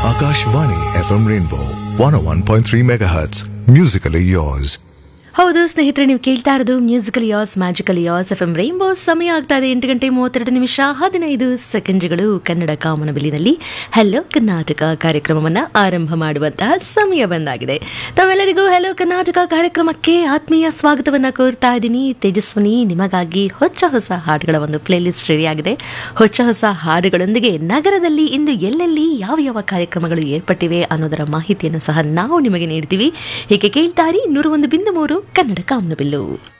Akashvani FM Rainbow 101.3 MHz. Musically yours. ಹೌದು ಸ್ನೇಹಿತರೆ ನೀವು ಕೇಳ್ತಾ ಇರೋದು musical as magical as F M rainbow ಸಮಯ ಆಗ್ತಾ ಇದೆ ಎಂಟು ಗಂಟೆ ಮೂವತ್ತೆರಡು ನಿಮಿಷ ಹದಿನೈದು ಸೆಕೆಂಡ್ಗಳು ಕನ್ನಡ ಕಾಮನಬಿಲ್ಲಿನಲ್ಲಿ ಹೆಲೋ ಕರ್ನಾಟಕ ಕಾರ್ಯಕ್ರಮವನ್ನು ಆರಂಭ ಮಾಡುವಂತಹ ಸಮಯ ಬಂದಾಗಿದೆ ತಾವೆಲ್ಲರಿಗೂ ಹೆಲೋ ಕರ್ನಾಟಕ ಕಾರ್ಯಕ್ರಮಕ್ಕೆ ಆತ್ಮೀಯ ಸ್ವಾಗತವನ್ನು ಕೋರ್ತಾ ಇದ್ದೀನಿ ತೇಜಸ್ವಿನಿ ನಿಮಗಾಗಿ ಹೊಚ್ಚ ಹೊಸ ಹಾಡುಗಳ ಒಂದು ಪ್ಲೇಲಿಸ್ಟ್ ರೆಡಿಯಾಗಿದೆ ಹೊಚ್ಚ ಹೊಸ ಹಾಡುಗಳೊಂದಿಗೆ ನಗರದಲ್ಲಿ ಇಂದು ಎಲ್ಲೆಲ್ಲಿ ಯಾವ ಯಾವ ಕಾರ್ಯಕ್ರಮಗಳು ಏರ್ಪಟ್ಟಿವೆ ಅನ್ನೋದರ ಮಾಹಿತಿಯನ್ನು ಸಹ ನಾವು ನಿಮಗೆ ನೀಡ್ತೀವಿ ಹೀಗೆ ಕೇಳ್ತಾರಿ ನೂರ ಒಂದು ಬಿಂದು ಮೂರು ಕನ್ನಡ ಕಾಮನಬಿಲ್ಲು